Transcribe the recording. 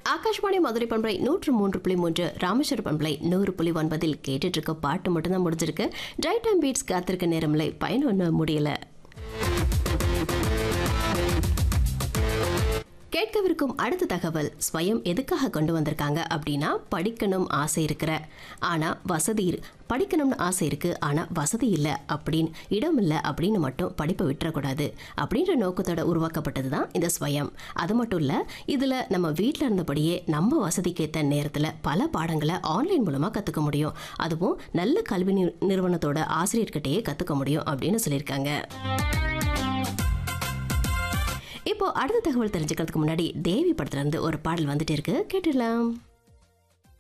ஆகாஷ்வாணி மதுரை பண்பலை நூற்று மூன்று புள்ளி மூன்று ராமேஸ்வர பண்பலை நூறு புள்ளி ஒன்பதில் கேட்டுட்டு இருக்க பாட்டு மட்டும்தான் முடிஞ்சிருக்கு ட்ரை டைம் பீட்ஸ் காத்திருக்க நேரமில்லை பயன் ஒன்றும் முடியல கேட்கவிருக்கும் அடுத்த தகவல் ஸ்வயம் எதுக்காக கொண்டு வந்திருக்காங்க அப்படின்னா படிக்கணும் ஆசை இருக்கிற ஆனால் வசதி இரு படிக்கணும்னு ஆசை இருக்கு ஆனால் வசதி இல்லை அப்படின்னு இடம் இல்லை அப்படின்னு மட்டும் படிப்பை விட்டுறக்கூடாது அப்படின்ற நோக்கத்தோட உருவாக்கப்பட்டது தான் இந்த ஸ்வயம் அது மட்டும் இல்லை இதில் நம்ம வீட்டில் இருந்தபடியே நம்ம வசதிக்கேற்ற நேரத்தில் பல பாடங்களை ஆன்லைன் மூலமாக கற்றுக்க முடியும் அதுவும் நல்ல கல்வி நிறு- நிறுவனத்தோட ஆசிரியர்கிட்டயே கற்றுக்க முடியும் அப்படின்னு சொல்லியிருக்காங்க இப்போ அடுத்த தகவல் தெரிஞ்சுக்கிறதுக்கு முன்னாடி தேவி படத்துல இருந்து ஒரு பாடல் வந்துட்டு இருக்கு கேட்டுடலாம்